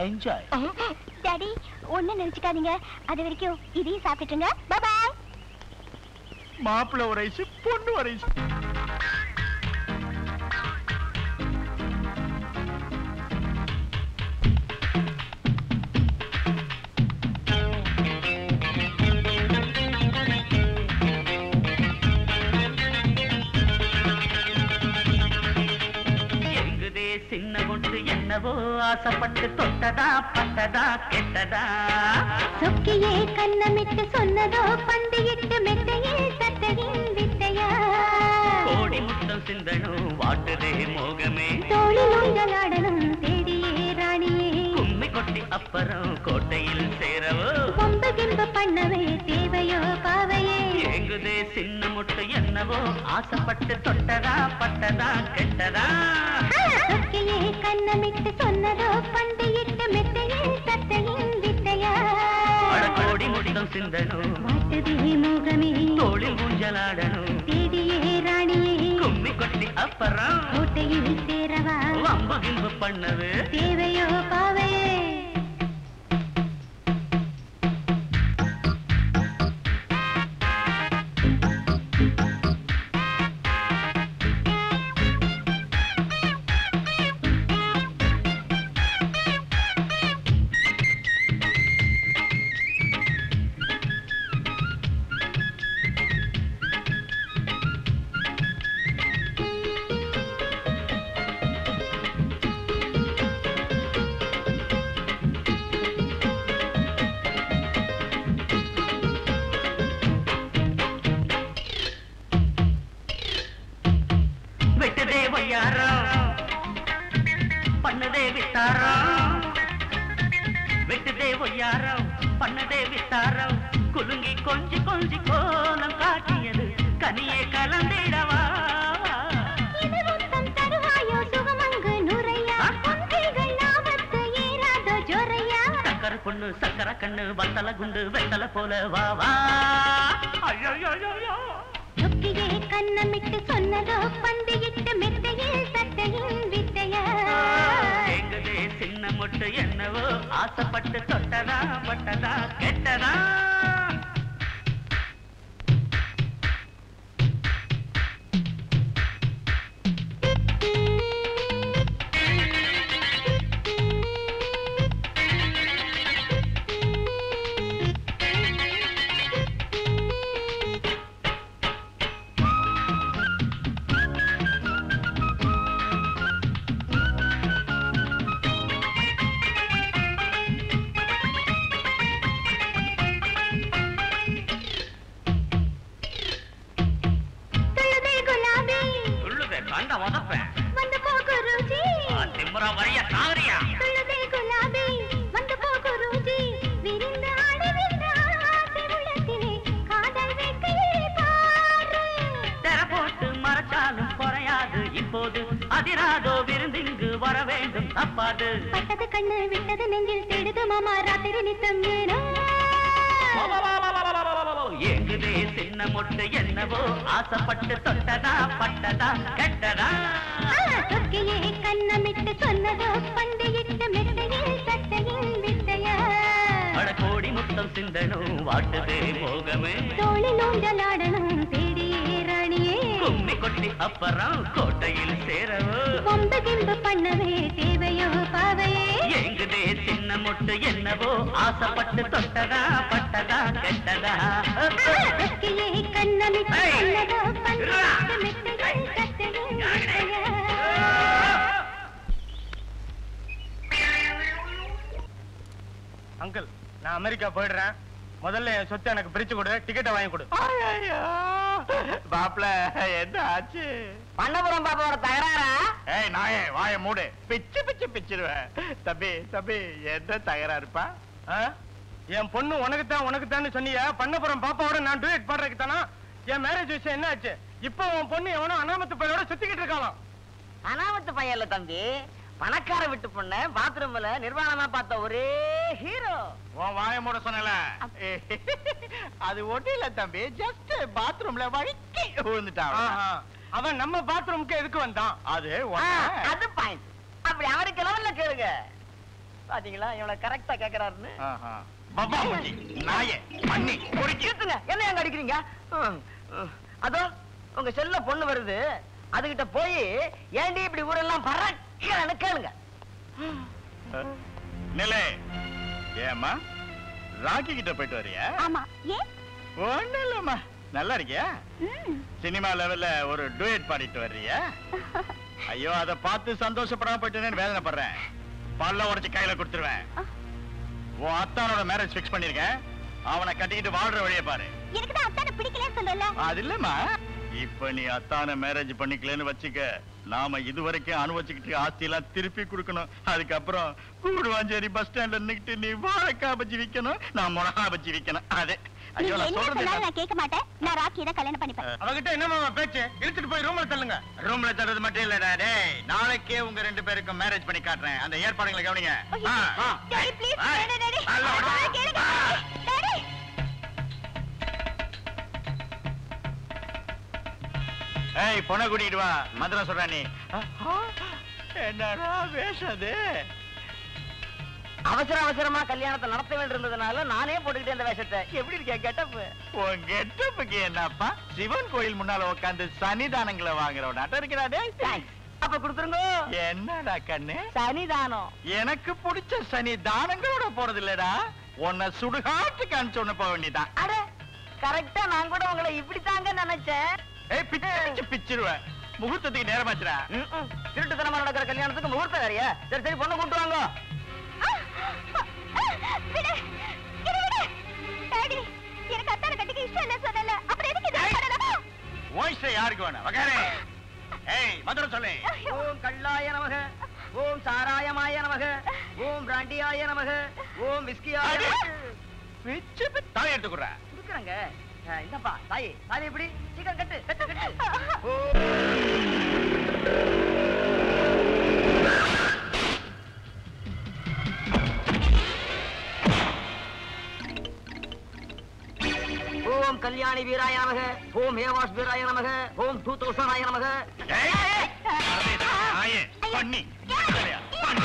Enjoy daddy ஒண்ணு நினைச்சுக்காதீங்க அது வரைக்கும் இதையும் சாப்பிட்டுங்க பாய் மாப்பிள்ள ஒரு ஐஸ் பொண்ணு ஒரு ஐஸ் எங்குதே சின்ன பொண்ணு என்னவோ ஆசைப்பட்டு தொட்டதா பட்டதா கெட்டதா சொக்கியே கண்ணமிட்டு சொன்னதோ பந்தியிட்டு மெத்தையில் தத்தையின் வித்தையா கோடி முத்தம் சிந்தனும் வாட்டுதே மோகமே தோளில் ஊஞ்சலாடணும் தேடியே ராணியே கும்மி கொட்டி அப்புறம் கோட்டையில் சேரவோ பொம்பு கிம்பு பண்ணவே தேவையோ பாவையே எங்குதே சின்ன முட்டு என்னவோ ஆசைப்பட்டு தொட்டதா பட்டதா கெட்டதா சொக்கியே கண்ணமிட்டு சொன்னதோ பந்தியிட்டு மெத்தையில் தத்தையின் வித்தையா அட கோடி முத்தம் சிந்தனும் வாட்டுதே மோகமே தோளில் ஊஞ்சலாடணும் தேடியே ராணியே கும்மி கொட்டி அப்புறம் கோட்டையில் சேரவா வம்பு கிம்பு பண்ணவே தேவையோ பாவையே வெட்டுதே வையாரம் பண்ணதே வித்தாரம் வெட்டுதே ஒய்யாரம் பண்ணதே வித்தாரம் குலுங்கி கொஞ்சி கொஞ்சி கோலம் காட்டியது கனியே கலந்திடவா இது முத்தம் தருவாயோ சுகமங்கு நுரையா பொன்கைகள் நாமத்து ஏறாதோ ஜொரையா சக்கர பொண்ணு சக்கர கண்ணு வத்தல குண்டு வெத்தல போல வா வா ஐயோ சொக்கியே கண்ணமிட்டு சொன்னதோ பந்தியிட்டு மெத்தையில் சட்டையின் வித்தையா எங்குதே சின்ன முட்டு என்னவோ ஆசைப்பட்டு தொட்டதா பட்டதா கெட்டதா துள்ளுதே குலாபி உள்ளுவே கண்ட உதப்பேன் வந்து போகு ருச்சி திமுறா வரைய காவரியா துள்ளுதே குலாபி வந்து போகு ருச்சி விரிந்து ஆடி விரிந்து ஆசை உள்ளத்திலே காதல் வேட்கையை பாரு தெர போட்டு மறைச்சாலும் குறையாது இப்போது அதிராதோ விருந்திங்கு வர வேண்டும் தப்பாது பட்டது கண்ணு விட்டது நெஞ்சில் தேடுது மாமா ராத்திரி நித்தம் ஏனோ எங்குதே சின்ன மொட்டு என்னவோ ஆசைப்பட்டு தொட்டதா பட்டதா கெட்டதா சொக்கியே கண்ணமிட்டு சொன்னதோ பந்தியிட்டு மெத்தையில் சட்டையில் வித்தையா அட கோடி முத்தம் சிந்தனும் வாட்டுதே மோகமே தோளில் ஊஞ்சலாடணும் தேடியே ராணியே கும்மி கொட்டி அப்புறம் கோட்டையில் சேரவோ பொம்பு கிம்பு பண்ணவே தேவையோ பாவையே எங்குதே சின்ன மொட்டு என்னவோ ஆசைப்பட்டு தொட்டதா பட்டதா கெட்டதா சொக்கியே கண்ணமிட்டு ஏய். சொன்னதோ பந்தியிட்டு மெத்தையில் சட்டையில் வித்தையா அங்கிள் நான் அமெரிக்கா போயிடுறேன் முதல்ல என் சொத்தை எனக்கு பிரிச்சு கொடு டிக்கெட்டை வாங்கி கொடு பாப்ல என்ன ஆச்சு பண்ணபுரம் பாப்பாவோட தகராறா ஏய் நாயே வாய மூடு பிச்சு பிச்சு பிச்சிருவேன் தம்பி தம்பி என்ன தகராறுப்பா ஆ? என் பொண்ணு உனக்கு தான் உனக்கு தான் சொன்னியா பண்ணப்புறம் பாப்பாவோட நான் டூயட் பாடுறதுக்கு தானா என் மேரேஜ் விஷயம் என்ன ஆச்சு இப்போ உன் பொண்ணு எவனோ அனாமத்து பையனோட சுத்திக்கிட்டு இருக்காளாம் அனாமத்து பையன் இல்ல தம்பி பணக்கார விட்டு பொண்ண பாத்ரூம்ல நிர்வாணமா பார்த்த ஒரே ஹீரோ உன் வாய மூட சொன்னல அது ஒண்ணு இல்ல தம்பி ஜஸ்ட் பாத்ரூம்ல வழுக்கி விழுந்துட்டான் ஆஹா. அவன் நம்ம பாத்ரூம்க்கு எதுக்கு வந்தான் அது ஆ, ஒண்ணு. அது பாயிண்ட் அப்படி அவருக்கு லெவல்ல கேளுங்க பாத்தீங்களா இவனை கரெக்டா கேக்குறாருன்னு ஆஹா. பப்பா முஞ்சி, நாயே, பண்ணி, பொறுக்கி. நிறுத்துங்க என்ன எங்க அடிக்கிறீங்க ம், ம். அதோ உங்க செல்ல பொண்ணு வருது அதுகிட்ட போய் ஏண்டி இப்படி ஊரெல்லாம் பறக்கிறன்னு கேளுங்க நிலே ஏம்மா ராக்கி கிட்ட போயிட்டு வரியா ஆமா ஏன் ஒண்ணும் இல்லம்மா நல்லா இருக்கியா ம். சினிமா லெவல்ல ஒரு டூயட் பாடிட்டு வர்றியா ஐயோ அத பார்த்து சந்தோஷப்படாம போயிட்டேன்னு வேதனைப்படுறேன் பல்ல உடைச்சு கையில கொடுத்துருவேன் உன் அத்தானோட மேரேஜ் ஃபிக்ஸ் பண்ணிருக்கேன் அவனை கட்டிக்கிட்டு வாழ்ற வழியை பாரு எனக்கு தான் அத்தானை பிடிக்கலன்னு சொன்னல அது இல்லம்மா இப்ப நீ அத்தான மேரேஜ் பண்ணிக்கலன்னு வச்சுக்க நாம இதுவரைக்கும் அனுபவிச்சுக்கிட்டு ஆஸ்தி எல்லாம் திருப்பி கொடுக்கணும் அதுக்கப்புறம் கூடுவாஞ்சேரி பஸ் ஸ்டாண்ட்ல நின்னுக்கிட்டு நீ வாழைக்காய் பஜ்ஜி விக்கணும் நான் மிளகா பஜ்ஜி விக்கணும் அது ஐயோ நீங்க நான் என்ன சொல்றது சொன்னாலும் என்ன? நான் கேட்க மாட்டேன் நான் ராக்கியை தான் கல்யாணம் பண்ணிப்பேன் அவகிட்ட என்னமா பேச்சு இழுத்துட்டு போய் ரூம்ல தள்ளுங்க ரூம்ல தர்றது மட்டும் இல்லடா டேய் நாளைக்கே உங்க ரெண்டு பேருக்கும் மேரேஜ் பண்ணி காட்டுறேன் அந்த ஏற்பாடுகளை கவனிங்க ஆ, ஆ. டாடி ப்ளீஸ் ஆ. டாடி டாடி அல்ல, சொல்றத அல்ல. கேளுங்க ஆ. டாடி ஏய் பொண்ணை கூட்டிட்டு வா மந்திரம் சொல்ற நீ என்னடா வேஷம் அது அவசர அவசரமா கல்யாணத்தை நடத்த வேண்டியிருந்ததுனால நானே போட்டுக்கிட்டே இந்த வேஷத்தை எப்படி இருக்கேன் கெட்டப்பு உன் கெட்டப்புக்கு என்னப்பா சிவன் கோயில் முன்னால உட்காந்து சன்னிதானங்களை வாங்குறவன் நட்ட இருக்கிறா டேய் தேங்க்ஸ் அப்ப கொடுத்துருங்க என்னடா கண்ணு சனிதானம் எனக்கு பிடிச்ச சனி தானங்களோட போறது இல்லடா உன்னை சுடுகாட்டுக்கு அனுப்பிச்சு ஒண்ணு போக வேண்டியதான் அட கரெக்டா நான் கூட உங்களை இப்படித்தாங்க நினைச்சேன் ஏய் பிச்சு பிச்சிருவேன் முகூர்த்தத்துக்கு நேரமாச்சுடா ம்ம். திருட்டுத்தனமா நடக்கிற கல்யாணத்துக்கு முகூர்த்தம் வேறையா சரி சரி பொண்ணு கூட்டு வாங்க விடு இரு விடு டாடி எனக்கு அத்தானை கட்டிக்க இஷ்டம் இல்ல சொன்னல அப்புறம் எதுக்கு இது பண்ணணும் வாய்ஸ் யாருக்கு வேணும் வகாரே ஏய் மந்திரம் சொல்லு ஓம் கல்லாய நமக ஓம் சாராயமாய நமக ஓம் பிராண்டியாய நமக ஓம் விஸ்கியாய அடே. நமக பிச்சு பிச்சு தாலி எடுத்துக்குற குடுக்குறேங்க அஹ், இந்தப்பா தாயி தாலி எப்படி சீக்கிரம் கட்டு கட்டு கட்டு ஓ. ஓம் கல்யாணி வீராய நமக ஓம் ஹேவாஸ் வீராய நமக ஓம் தூத்தோஷனாய நமக ஏய், ஏய், அதே தான், நாயே, பண்ணி, சரியா, பண்ணி.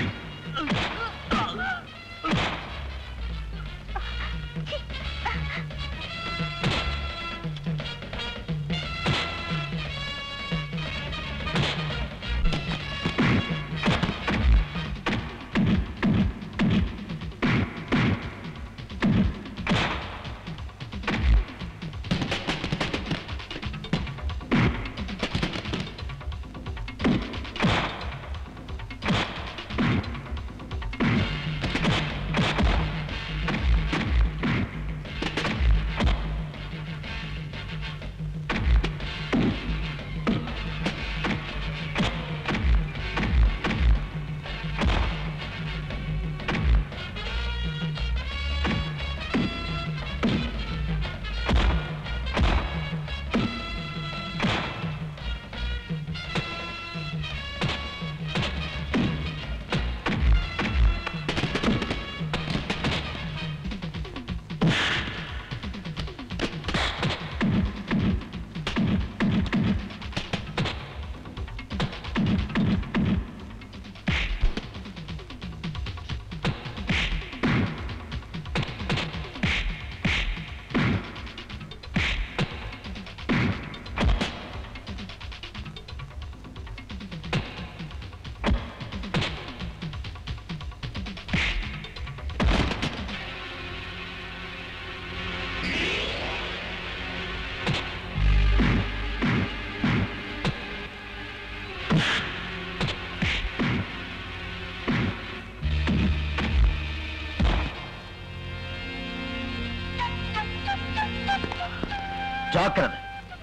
ஜாக்கிரதை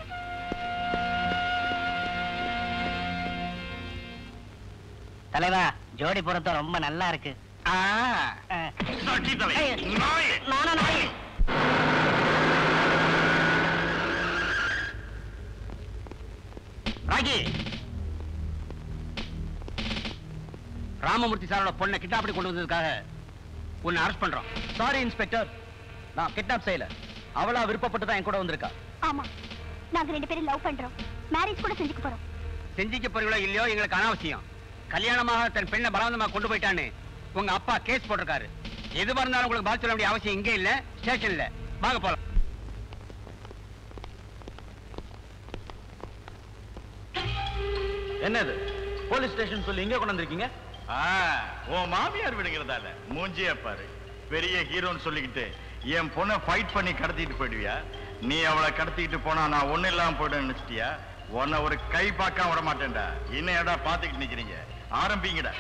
தலைவா ஜோடி பொருத்தம் ரொம்ப நல்லா இருக்கு ஆ, அஹ், சட்டித்தலை, ஏய். நாயே. நானா நாய் ராகி ராமமூர்த்தி சாரோட பொண்ணை கிட்டாப்படி கொண்டு வந்ததுக்காக உன்னை அரெஸ்ட் பண்றோம் சாரி இன்ஸ்பெக்டர் நான் கிட்னாப் செய்யல அவளா விருப்பப்பட்டு தான் என் கூட வந்திருக்கா ஆமா நாங்க ரெண்டு பேரும் லவ் பண்றோம் மேரேஜ் கூட செஞ்சுக்க போறோம் செஞ்சிக்க போறீங்களோ இல்லையோ எங்களுக்கு அனாவசியம் கல்யாணமாக தன் பெண்ணை பலவந்தமா கொண்டு போயிட்டான்னு உங்க அப்பா கேஸ் போட்டிருக்காரு எது இருந்தாலும் உங்களுக்கு பதில் சொல்ல வேண்டிய அவசியம் இங்கே இல்ல ஸ்டேஷன்ல வாங்க போலாம் என்னது போலீஸ் ஸ்டேஷன் சொல்லி இங்க கொண்டு வந்திருக்கீங்க உன் மாமியார் விடுங்கிறதால மூஞ்சியே பாரு பெரிய ஹீரோன்னு சொல்லிக்கிட்டு என் பொண்ணை ஃபைட் பண்ணி கடத்திட்டு போயிடுவியா நீ அவளை கடத்திக்கிட்டு போனா நான் ஒண்ணு இல்லாம போயிடுன்னு நினைச்சிட்டியா உன்னை ஒரு கை பார்க்காம விட மாட்டேன்டா இன்னும் ஏடா பாத்துக்கிட்டு நிக்கிறீங்க ஆரம்பிங்கடா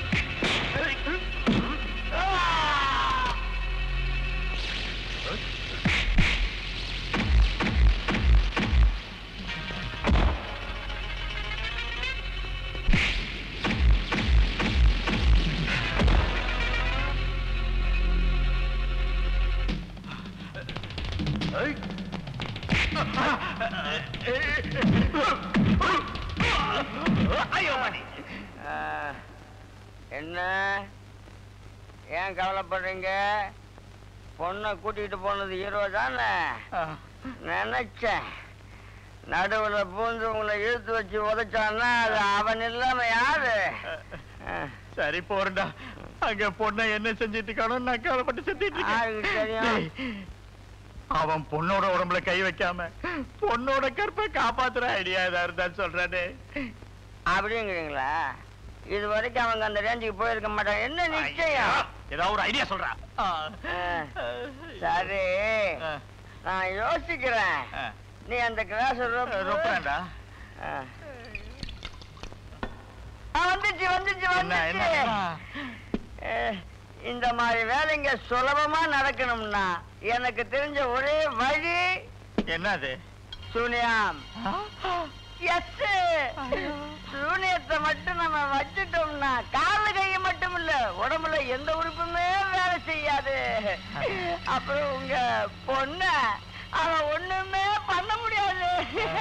ஐயோ மணி என்ன ஏன் கவலைப்படுறீங்க பொண்ணை கூட்டிட்டு போனது ஹீரோ தானே நினைச்சேன் நடுவுல பூந்து உங்களை இழுத்து வச்சு உதைச்சான்னா அது அவன் இல்லாம யாரு சரி போறடா அங்க பொண்ணை என்ன செஞ்சிட்டு இருக்கானோ நான் கவலைப்பட்டு செஞ்சிட்டு யாருக்கு தெரியும்? இருக்கேன் அவன் பொண்ணோட உடம்புல கை வைக்காம பொண்ணோட கற்பை காப்பாத்துற ஐடியா ஏதா இருந்தா சொல்றானே அப்படிங்கிறீங்களா இது வரைக்கும் அவங்க அந்த ரேஞ்சுக்கு போயிருக்க மாட்டாங்க என்ன நிச்சயம் ஏதாவது ஒரு ஐடியா சொல்றா சரி நான் யோசிக்கிறேன் நீ அந்த கிளாஸ் ரொப்பறேன்டா வந்துச்சு வந்துச்சு என்ன என்ன வந்துச்சு அஹ், இந்த மாதிரி வேலைங்க சுலபமா நடக்கணும்னா எனக்கு தெரிஞ்ச ஒரே வழி என்னது சூனியம் எஸ் சூனியத்தை மட்டும் நம்ம வச்சுட்டோம்னா காலு கையை மட்டும் இல்ல உடம்புல எந்த உறுப்புமே வேலை செய்யாது அப்புறம் உங்க பொண்ண அவன் ஒண்ணுமே பண்ண முடியாது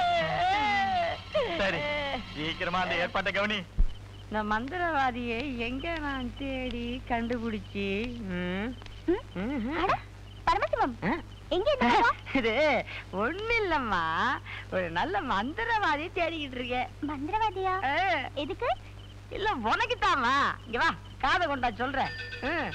சரி சீக்கிரமா அந்த ஏற்பாட்டை கவனி இந்த மந்திரவாதியை எங்க நான் தேடி கண்டுபிடிச்சி ம், அட, பரமசிவம் ஆ? எங்க இந்த பக்கம்? இது ஒண்ணு இல்லம்மா ஒரு நல்ல மந்திரவாதி தேடிக்கிட்டு இருக்கேன் மந்திரவாதியா ஆ, எதுக்கு இல்ல உனக்குத்தாமா இங்க வா காதை கொண்டா சொல்றேன் ம்.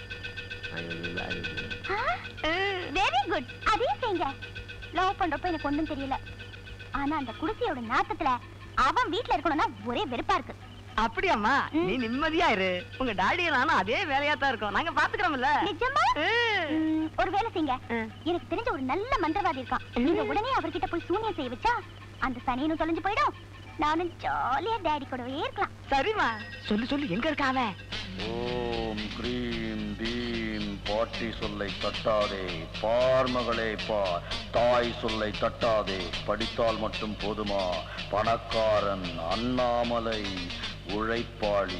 வெரி குட் அதையும் செய்யுங்க லவ் பண்றப்ப எனக்கு ஒண்ணும் தெரியல ஆனா அந்த குடிசையோட நாட்டத்துல அவன் வீட்ல இருக்கணும்னா ஒரே வெறுப்பா இருக்கு அப்படியாம்மா ம். நீ நிம்மதியா இரு உங்க டாடி நானும் அதே வேலையா தான் இருக்கோம் நாங்க பாத்துக்கிறோம்ல நிஜமா ம். ம், ஒரு வேலை செய்யுங்க ம். எனக்கு தெரிஞ்ச ஒரு நல்ல மந்திரவாதி இருக்கான் நீங்க உடனே அவர்கிட்ட போய் சூனியம் செய்ய வச்சா அந்த சனியனும் தொலைஞ்சு போயிடும் நானும் ஜாலியா டேடி கூடவே இருக்கலாம் சரிம்மா சொல்லு சொல்லு எங்க இருக்க அவன் ஓம் கிரீம் பீம் பாட்டி சொல்லை தட்டாதே பார் மகளே பார் தாய் சொல்லை தட்டாதே படித்தால் மட்டும் போதுமா பணக்காரன் அண்ணாமலை உழைப்பாளி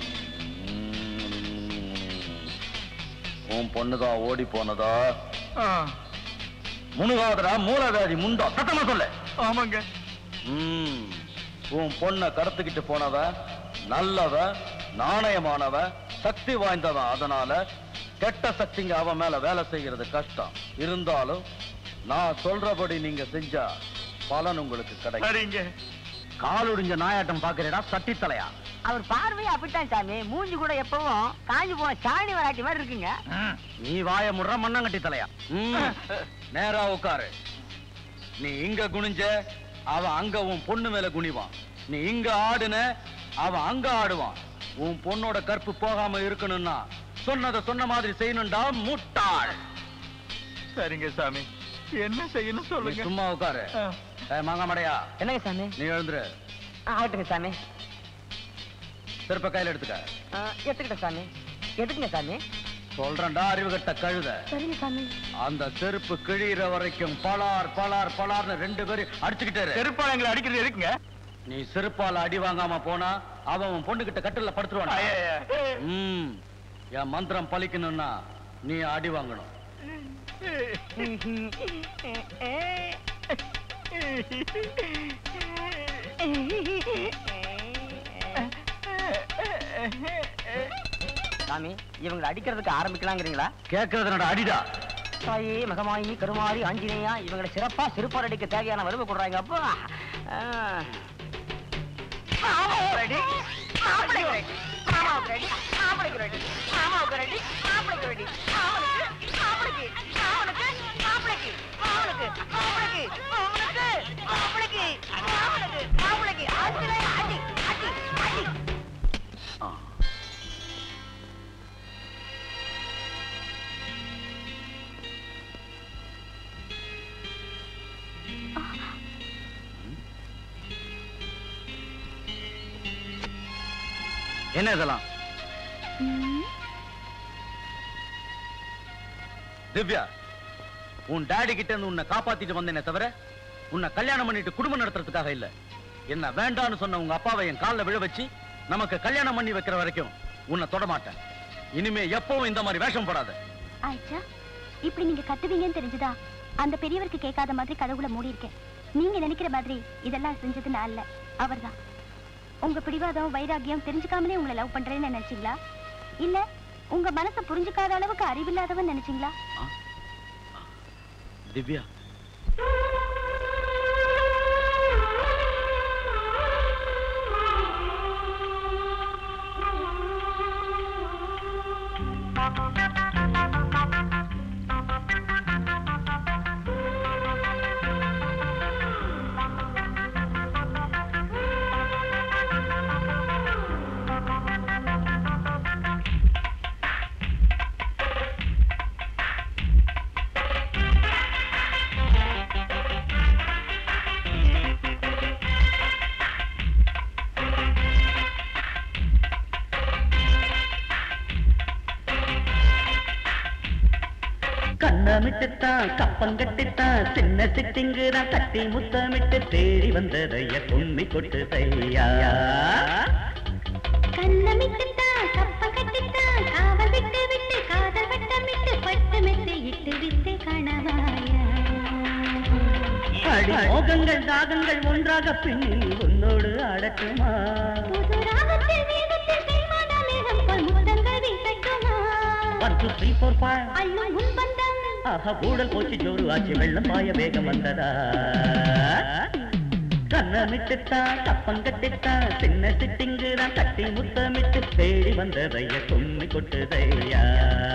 உம். உன் பொண்ணுதான் ஓடி போனதா முனுகாதரா மூலவேதி முண்டா சத்தமா சொல்ல ஆமாங்க ம். உன் பொண்ணை கடத்திக்கிட்டு போனவ நல்லவ நாணயமானவ சக்தி வாய்ந்தவன் அதனால கெட்ட சக்திங்க அவன் மேல வேலை செய்யறது கஷ்டம் இருந்தாலும் நான் சொல்றபடி நீங்க செஞ்சா பலன் உங்களுக்கு கிடைக்கும் சரிங்க காலுடிஞ்ச நாயாட்டம் பாக்குறடா சட்டி தலையா அவர் பார்வை அப்படித்தான் சாமி மூஞ்சி கூட எப்பவும் காஞ்சி போன சாணி வராட்டி மாதிரி இருக்குங்க நீ வாய முடுற மண்ணங்கட்டி தலையா ம். நேரா உட்காரு நீ இங்க குனிஞ்ச அவன் அங்க உன் பொண்ணு மேல குனிவான் நீ இங்க ஆடுன அவன் அங்க ஆடுவான் உன் பொண்ணோட கற்பு போகாம இருக்கணும்னா சொன்னதை சொன்ன மாதிரி செய்யணும்டா முட்டாள் சரிங்க சாமி என்ன செய்யணும் நீ சொல்லுங்க சும்மா உட்காரு ஆ. ஏய், மாங்காமடையா என்னங்க சாமி நீ எழுந்துரு ஆகட்டுங்க சாமி செருப்ப கையில எடுத்துக்க ஆ, எடுத்துக்கிட்டேன் சாமி எதுக்குங்க சாமி சொல்றேன்டா அறிவு கட்ட கழுத சரிங்க சாமி அந்த செருப்பு கிழியிற வரைக்கும் பலார் பலார் பலார்னு ரெண்டு பேரும் அடிச்சுக்கிட்டே இரு. செருப்பால எங்களை அடிக்கிறது எதுக்குங்க நீ செருப்பால அடி வாங்காம போனா அவன் உன் பொண்ணு கிட்ட கட்டில படுத்துருவான் ஐயையே. ம் என் மந்திரம் பலிக்கணும்னா நீ அடி வாங்கணும் சாமி இவங்களை அடிக்கிறதுக்கு ஆரம்பிக்கலாங்கிறீங்களா கேட்கறது அடிடா தாயே மகமாயி கருமாரி ஆஞ்சநேயா இவங்களை சிறப்பா சிறுபார் அடிக்க தேவையான வறுமை கொடுறாங்க அப்போ ஆ. ஆமா, ready? ஆமா, ready. ஆமா, மாமாவுக்கு ரெடி மாப்பிளைக்கு ரெடி மாமாவுக்கு ரெடி மாப்பிளைக்கு ரெடி மாமனுக்கு மாப்பிளைக்கு மாமனுக்கு மாப்பிளைக்கு மாமனுக்கு மாப்பிளைக்கு மாமனுக்கு மாப்பிளைக்கு மாமனுக்கு மாப்பிளைக்கு அடிலே அடி அடி அடி என்ன இதெல்லாம் திவ்யா உன் டாடி கிட்ட இருந்து உன்னை காப்பாத்திட்டு வந்தேனே தவிர உன்னை கல்யாணம் பண்ணிட்டு குடும்பம் நடத்துறதுக்காக இல்ல என்ன வேண்டான்னு சொன்ன உங்க அப்பாவை என் கால்ல விழ வச்சு நமக்கு கல்யாணம் பண்ணி வைக்கிற வரைக்கும் உன்னை தொட மாட்டேன் இனிமே எப்பவும் இந்த மாதிரி வேஷம் போடாத ஆயிச்சா இப்படி நீங்க கத்துவீங்கன்னு தெரிஞ்சுதா அந்த பெரியவருக்கு கேட்காத மாதிரி கடவுளை மூடி இருக்கேன் நீங்க நினைக்கிற மாதிரி இதெல்லாம் செஞ்சது நான் இல்ல அவர்தான் உங்க பிடிவாதம் வைராகியம் தெரிஞ்சுக்காமலே உங்களை லவ் பண்றேன்னு நினைச்சீங்களா இல்ல உங்க மனசை புரிஞ்சுக்காத அளவுக்கு அறிவில்லாதவன் நினைச்சீங்களா திவ்யா கண்ணமிட்டுத்தான் கப்பங்கட்டித்தான் சின்ன சிட்டிங்குதான் கட்டி முத்தமிட்டு தேடி வந்ததைய கும்மி கொட்டு தையா கண்ணமிட்டுத்தான் கப்ப கட்டித்தான் காவல் விட்டு விட்டு காதல் வட்டமிட்டு பட்டு மெத்து இட்டு விட்டு கணவாயா அடி மோகங்கள் தாகங்கள் ஒன்றாக பின்னில் உன்னோடு ஆடட்டுமா புது ராகத்தில் வேகத்தில் பெண்மாடா மேகம் போல் முத்தங்கள் வீசட்டுமா one two three four five அள்ளும் உன் பந்தம் ஆஹா கூடல் போச்சு ஜோறு ஆச்சு வெள்ளம் பாய வேகம் வந்ததா கண்ணமிட்டுத்தான் கப்பங்கட்டித்தான் சின்ன சிட்டிங்குதான் கட்டி முத்தமிட்டு தேடி வந்ததைய கும்மி கொட்டுதையா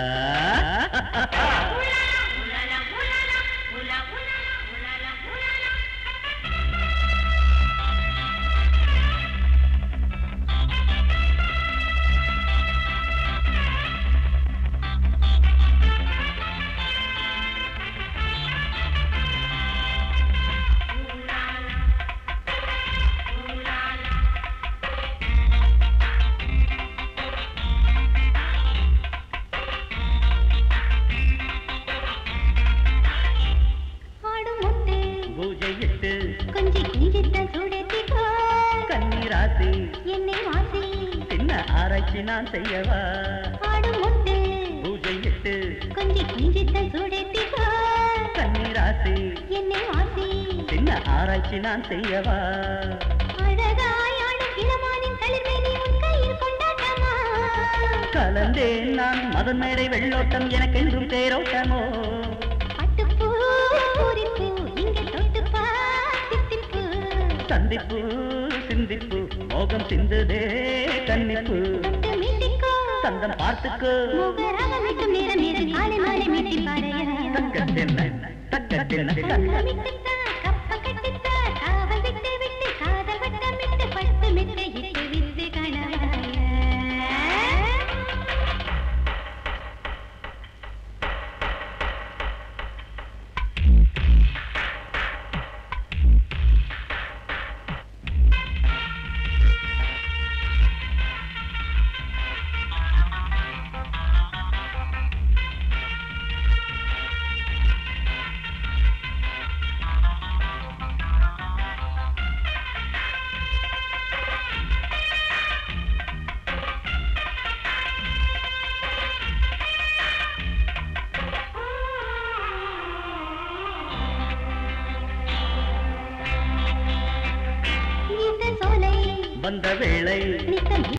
ஆடும் முத்து பூஜையிட்டு கொஞ்சி குஞ்சித்தான் சுடத்திக்கோ கண்ணீராசி என்னை வாசி சின்ன ஆராய்ச்சி நான் செய்யவா ஆடும் முத்து பூஜையிட்டு கொஞ்சி குஞ்சித்தான் சுடத்திக்கோ கண்ணீராசி என்னை வாசி சின்ன ஆராய்ச்சி நான் செய்யவா அழகாயாடும் இளமானின் தளிர்மேனி உன் கையில் கொண்டாட்டமா கலந்தேன் நான் மதன் மேடை வெள்ளோட்டம் எனக்கென்றும் தேரோட்டமோ பட்டுப்பூ பூரிப்பூ இங்கே தொட்டு பாத்தித்திப்பூ சந்திப்பு சிந்திப்பு மோகம் சிந்துதே கன்னிப்பு தொட்டு மீட்டிக்கோ சந்தம் பார்த்துக்கோ முகராக விட்டும் நேரம் நேரம் ஆளை மாலை மீட்டி பாடையா தக்கத்தென்ன தக்கத்தென்ன கண்ணமிட்டுத்தான், கப்ப கட்டித்தான், காவல் விட்டு விட்டு, காதல் வட்டமிட்டு, பட்டு மிட்டு, இட்டு விட்டு கணவாயா. இந்த சோலை வந்த வேளை நித்தம்